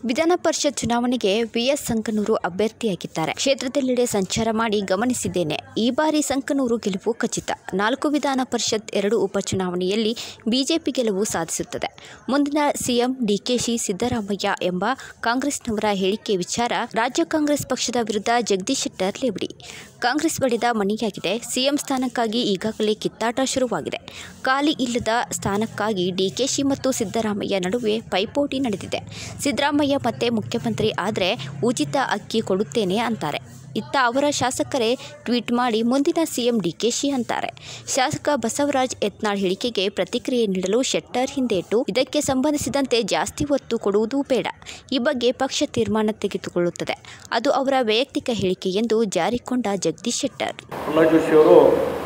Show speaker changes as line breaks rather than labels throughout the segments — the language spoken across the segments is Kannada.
ವಿಧಾನ ಪರಿಷತ್ ಚುನಾವಣೆಗೆ ವಿಎಸ್ ಸಂಕನೂರು ಅಭ್ಯರ್ಥಿಯಾಗಿದ್ದಾರೆ ಕ್ಷೇತ್ರದೆಲ್ಲೆಡೆ ಸಂಚಾರ ಮಾಡಿ ಗಮನಿಸಿದ್ದೇನೆ ಈ ಬಾರಿ ಸಂಕನೂರು ಗೆಲುವು ಖಚಿತ ನಾಲ್ಕು ವಿಧಾನ ಪರಿಷತ್ ಎರಡು ಉಪಚುನಾವಣೆಯಲ್ಲಿ ಬಿಜೆಪಿ ಗೆಲುವು ಸಾಧಿಸುತ್ತದೆ ಮುಂದಿನ ಸಿಎಂ ಡಿಕೆಶಿ ಸಿದ್ದರಾಮಯ್ಯ ಎಂಬ ಕಾಂಗ್ರೆಸ್ನವರ ಹೇಳಿಕೆ ವಿಚಾರ ರಾಜ್ಯ ಕಾಂಗ್ರೆಸ್ ಪಕ್ಷದ ವಿರುದ್ಧ ಜಗದೀಶ್ ಶೆಟ್ಟರ್ ಲೇವಡಿ ಕಾಂಗ್ರೆಸ್ ಬಡಿದ ಮಣಿಯಾಗಿದೆ ಸಿಎಂ ಸ್ಥಾನಕ್ಕಾಗಿ ಈಗಾಗಲೇ ಕಿತ್ತಾಟ ಶುರುವಾಗಿದೆ ಖಾಲಿ ಇಲ್ಲದ ಸ್ಥಾನಕ್ಕಾಗಿ ಡಿಕೆಶಿ ಮತ್ತು ಸಿದ್ದರಾಮಯ್ಯ ನಡುವೆ ಪೈಪೋಟಿ ನಡೆದಿದೆ ಸಿದ್ದರಾಮಯ್ಯ ಮತ್ತೆ ಮುಖ್ಯಮಂತ್ರಿ ಆದರೆ ಉಚಿತ ಅಕ್ಕಿ ಕೊಡುತ್ತೇನೆ ಅಂತಾರೆ ಇತ್ತ ಅವರ ಶಾಸಕರೇ ಟ್ವೀಟ್ ಮಾಡಿ ಮುಂದಿನ ಸಿಎಂ ಡಿಕೆಶಿ ಅಂತಾರೆ ಶಾಸಕ ಬಸವರಾಜ್ ಯತ್ನಾಳ್ ಹೇಳಿಕೆಗೆ ಪ್ರತಿಕ್ರಿಯೆ ನೀಡಲು ಶೆಟ್ಟರ್ ಹಿಂದೇಟು ಇದಕ್ಕೆ ಸಂಬಂಧಿಸಿದಂತೆ ಜಾಸ್ತಿ ಒತ್ತು ಕೊಡುವುದೂ ಬೇಡ ಈ ಬಗ್ಗೆ ಪಕ್ಷ ತೀರ್ಮಾನ ತೆಗೆದುಕೊಳ್ಳುತ್ತದೆ ಅದು ಅವರ ವೈಯಕ್ತಿಕ ಹೇಳಿಕೆ ಎಂದು ಜಾರಿಕೊಂಡ ಜಗದೀಶ್ ಶೆಟ್ಟರ್
ಪ್ರಹ್ಲಾದ್ ಜೋಶಿಯವರು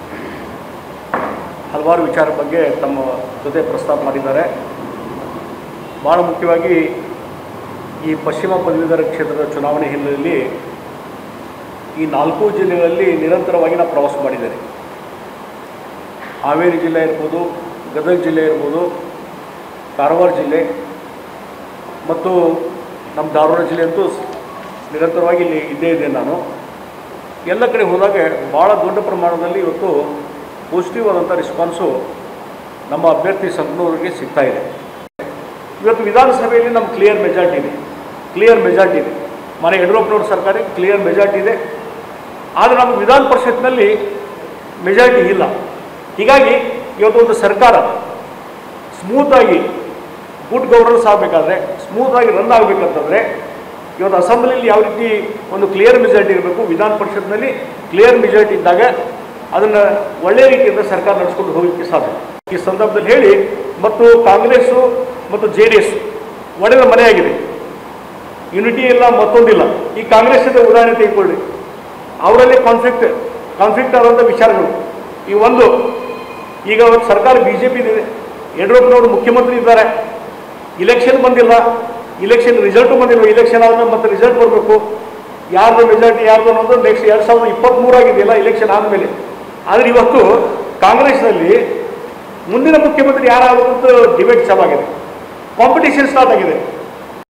ಹಲವಾರು ವಿಚಾರ ಬಗ್ಗೆ ತಮ್ಮ ಜೊತೆ ಪ್ರಸ್ತಾಪ ಮಾಡಿದ್ದಾರೆ ಭಾಳ ಮುಖ್ಯವಾಗಿ ಈ ಪಶ್ಚಿಮ ಪದವೀಧರ ಕ್ಷೇತ್ರದ ಚುನಾವಣೆ ಹಿನ್ನೆಲೆಯಲ್ಲಿ ಈ ನಾಲ್ಕು ಜಿಲ್ಲೆಗಳಲ್ಲಿ ನಿರಂತರವಾಗಿ ನಾವು ಪ್ರವಾಸ ಮಾಡಿದ್ದೇನೆ ಹಾವೇರಿ ಜಿಲ್ಲೆ ಇರ್ಬೋದು ಗದಗ ಜಿಲ್ಲೆ ಇರ್ಬೋದು ಕಾರವಾರ ಜಿಲ್ಲೆ ಮತ್ತು ನಮ್ಮ ಧಾರವಾಡ ಜಿಲ್ಲೆ ಅಂತೂ ನಿರಂತರವಾಗಿ ಇಲ್ಲಿ ಇದ್ದೇ ಇದ್ದೇನೆ ನಾನು ಎಲ್ಲ ಕಡೆ ಹೋದಾಗ ಭಾಳ ದೊಡ್ಡ ಪ್ರಮಾಣದಲ್ಲಿ ಇವತ್ತು ಪಾಸಿಟಿವ್ ಆದಂಥ ರೆಸ್ಪಾನ್ಸು ನಮ್ಮ ಅಭ್ಯರ್ಥಿ ಸಂಕನೂರಿಗೆ ಸಿಗ್ತಾ ಇದೆ ಇವತ್ತು ವಿಧಾನಸಭೆಯಲ್ಲಿ ನಮ್ಮ ಕ್ಲಿಯರ್ ಮೆಜಾರಿಟಿ ಇದೆ ಕ್ಲಿಯರ್ ಮೆಜಾರಿಟಿ ಇದೆ ಮನೆ ಯಡಿಯೂರಪ್ಪನವ್ರ ಸರ್ಕಾರಕ್ಕೆ ಕ್ಲಿಯರ್ ಮೆಜಾರಿಟಿ ಇದೆ ಆದರೆ ನಮ್ಮ ವಿಧಾನ ಪರಿಷತ್ನಲ್ಲಿ ಮೆಜಾರಿಟಿ ಇಲ್ಲ ಹೀಗಾಗಿ ಇವತ್ತು ಒಂದು ಸರ್ಕಾರ ಸ್ಮೂತಾಗಿ ಗುಡ್ ಗವರ್ನೆನ್ಸ್ ಆಗಬೇಕಾದ್ರೆ ಸ್ಮೂತಾಗಿ ರನ್ ಆಗಬೇಕಂತಂದರೆ ಇವತ್ತು ಅಸೆಂಬ್ಲಿಯಲ್ಲಿ ಯಾವ ರೀತಿ ಒಂದು ಕ್ಲಿಯರ್ ಮೆಜಾರಿಟಿ ಇರಬೇಕು ವಿಧಾನ ಪರಿಷತ್ನಲ್ಲಿ ಕ್ಲಿಯರ್ ಮೆಜಾರಿಟಿ ಇದ್ದಾಗ ಅದನ್ನು ಒಳ್ಳೆಯ ರೀತಿಯಿಂದ ಸರ್ಕಾರ ನಡೆಸ್ಕೊಂಡು ಹೋಗಲಿಕ್ಕೆ ಸಾಧ್ಯ ಈ ಸಂದರ್ಭದಲ್ಲಿ ಹೇಳಿ ಮತ್ತು ಕಾಂಗ್ರೆಸ್ಸು ಮತ್ತು ಜೆ ಡಿ ಎಸ್ ಒಡೆದ ಮನೆಯಾಗಿದೆ ಯುನಿಟಿ ಇಲ್ಲ ಮತ್ತೊಂದಿಲ್ಲ ಈ ಕಾಂಗ್ರೆಸ್ಸಿಂದ ಉದಾಹರಣೆ ತೆಗೆದುಕೊಳ್ಳಿ ಅವರಲ್ಲಿ ಕಾನ್ಫ್ಲಿಕ್ಟ್ ಕಾನ್ಫ್ಲಿಕ್ಟ್ ಆದಂಥ ವಿಚಾರಗಳು ಈ ಒಂದು ಈಗ ಒಂದು ಸರ್ಕಾರ ಬಿ ಜೆ ಪಿ ಇದೆ ಯಡಿಯೂರಪ್ಪನವರು ಮುಖ್ಯಮಂತ್ರಿ ಇದ್ದಾರೆ ಇಲೆಕ್ಷನ್ ಬಂದಿಲ್ಲ ಇಲೆಕ್ಷನ್ ರಿಸಲ್ಟು ಬಂದಿಲ್ಲ ಇಲೆಕ್ಷನ್ ಆದಮೇಲೆ ಮತ್ತೆ ರಿಸಲ್ಟ್ ಬರಬೇಕು ಯಾರ್ದು ಮೆಜಾರಿಟಿ ಯಾರ್ದು ಅನ್ನೋದು ನೆಕ್ಸ್ಟ್ ಎರಡು ಸಾವಿರದ ಇಪ್ಪತ್ತ್ಮೂರಾಗಿದೆಯಲ್ಲ ಇಲೆಕ್ಷನ್ ಆದಮೇಲೆ ಆದರೆ ಇವತ್ತು ಕಾಂಗ್ರೆಸ್ನಲ್ಲಿ ಮುಂದಿನ ಮುಖ್ಯಮಂತ್ರಿ ಯಾರಾಗಬೇಕು ಅಂತ ಡಿಬೇಟ್ ಚಾಲಾಗಿದೆ ಕಾಂಪಿಟೇಷನ್ ಸ್ಟಾರ್ಟ್ ಆಗಿದೆ